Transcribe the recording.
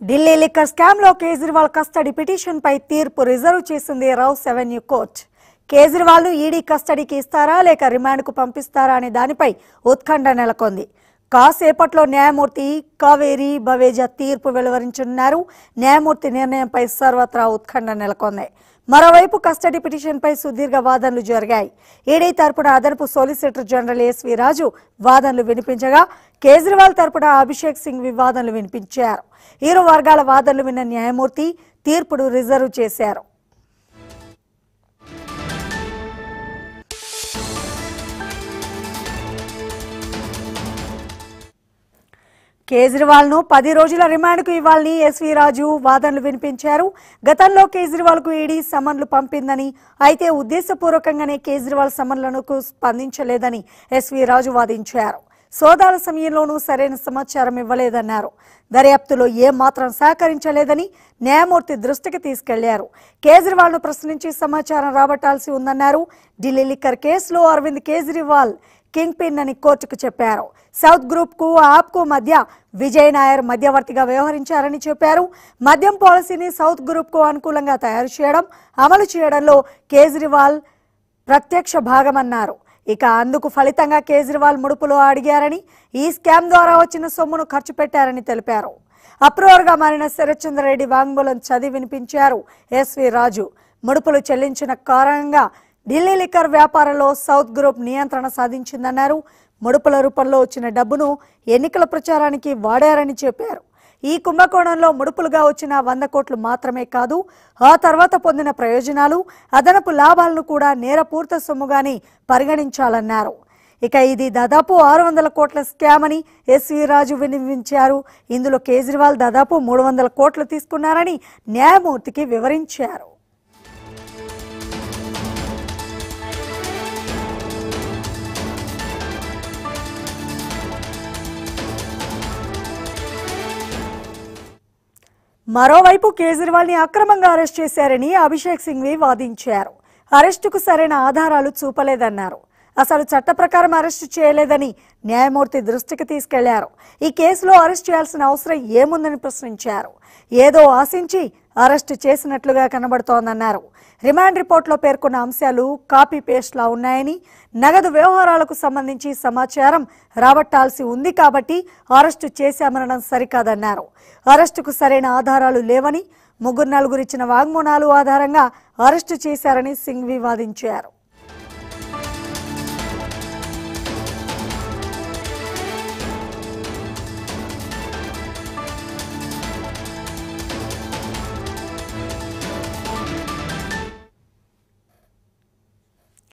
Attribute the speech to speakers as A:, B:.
A: Delhi liquor scam లో Kejriwal custody petition పై తీర్పు reserve చేసింది రౌస్ అవెన్యూ కోర్ట్ కేజ్రీవాల్ ను ఈడీ కస్టడీకి ఇస్తారా లేక రిమాండ్ కు పంపిస్తారా అనే దానిపై ఉత్కంఠ నెలకొంది కాసేపట్లో న్యాయమూర్తి కావేరి బవేజా తీర్పు వెలువరించనున్నారు న్యాయమూర్తి నిర్ణయంపై సర్వత్రా ఉత్కంఠ నెలకొంది మరోవైపు కస్టడీ పిటిషన్పై సుదీర్ఘ వాదనలు జరిగాయి ఈడీ తరపున అదనపు సోలిసిటర్ జనరల్ ఎస్వి రాజు వాదనలు వినిపించగా కేజ్రీవాల్ తరపున అభిషేక్ సింగ్ వివాదనలు వినిపించారు ఇరు వర్గాల వాదనలు విన్న న్యాయమూర్తి తీర్పును రిజర్వ్ చేశారు కేజ్రీవాల్ ను పది రోజుల రిమాండ్కు ఇవ్వాలని ఎస్వీ రాజు వాదనలు వినిపించారు గతంలో కేజ్రీవాల్ కు ఈడీ సమన్లు పంపిందని అయితే ఉద్దేశపూర్వకంగానే కేజ్రీవాల్ సమన్లకు స్పందించలేదని ఎస్వీ రాజు వాదించారు సోదాల సమయంలోనూ సరైన సమాచారం ఇవ్వలేదన్నారు దర్యాప్తులో ఏం మాత్రం సహకరించలేదని న్యాయమూర్తి దృష్టికి తీసుకెళ్లారు కేజ్రీవాల్ ను ప్రశ్నించి సమాచారం రాబట్టాల్సి ఉందన్నారు ఢిల్లీ లిక్కర్ కేసులో అరవింద్ కేజ్రీవాల్ కింగ్ పిన్ అని కోర్టుకు చెప్పారు సౌత్ గ్రూప్ కు యాప్ కు మధ్య విజయ్ నాయర్ మధ్యవర్తిగా వ్యవహరించారని చెప్పారు మద్యం పాలసీని సౌత్ గ్రూప్ కు అనుకూలంగా తయారు చేయడం అమలు చేయడంలో కేజ్రీవాల్ ప్రత్యక్ష భాగమన్నారు ఇక అందుకు ఫలితంగా కేజ్రీవాల్ ముడుపులో అడిగారని ఈ స్కామ్ ద్వారా వచ్చిన సొమ్మును ఖర్చు పెట్టారని తెలిపారు అప్రూవర్గా మారిన శరత్చంద్ర రెడ్డి వాంగ్మూలం చదివి వినిపించారు ఎస్వి రాజు ముడుపులు చెల్లించిన కారణంగా ఢిల్లీ లిక్కర్ వ్యాపారంలో సౌత్ గ్రూప్ నియంత్రణ సాధించిందన్నారు ముడుపుల రూపంలో వచ్చిన డబ్బును ఎన్నికల ప్రచారానికి వాడారని చెప్పారు ఈ కుంభకోణంలో ముడుపులుగా వచ్చిన వంద కోట్లు మాత్రమే కాదు ఆ తర్వాత పొందిన ప్రయోజనాలు అదనపు లాభాలను కూడా నేరపూర్త సొమ్ముగానే పరిగణించాలన్నారు ఇక ఇది దాదాపు ఆరు వందల కోట్ల స్కామ్ అని ఎస్వి రాజు వినిపించారు ఇందులో కేజ్రీవాల్ దాదాపు మూడు వందల కోట్లు తీసుకున్నారని న్యాయమూర్తికి వివరించారు మరోవైపు కేజ్రీవాల్ ని అక్రమంగా అరెస్ట్ చేశారని అభిషేక్ సింఘ్వి వాదించారు అరెస్టుకు సరైన ఆధారాలు చూపలేదన్నారు అసలు చట్ట ప్రకారం అరెస్టు చేయలేదని న్యాయమూర్తి దృష్టికి తీసుకెళ్లారు ఈ కేసులో అరెస్ట్ చేయాల్సిన అవసరం ఏముందని ప్రశ్నించారు ఏదో ఆశించి అరెస్టు చేసినట్లుగా కనబడుతోందన్నారు రిమాండ్ రిపోర్ట్లో పేర్కొన్న అంశాలు కాపీ పేస్ట్లా ఉన్నాయని నగదు వ్యవహారాలకు సంబంధించి సమాచారం రాబట్టాల్సి ఉంది కాబట్టి అరెస్టు చేశామనడం సరికాదన్నారు అరెస్టుకు సరైన ఆధారాలు లేవని ముగ్గురు నలుగురిచ్చిన వాగ్మూనాలు ఆధారంగా అరెస్టు చేశారని సింఘ్వి వాదించారు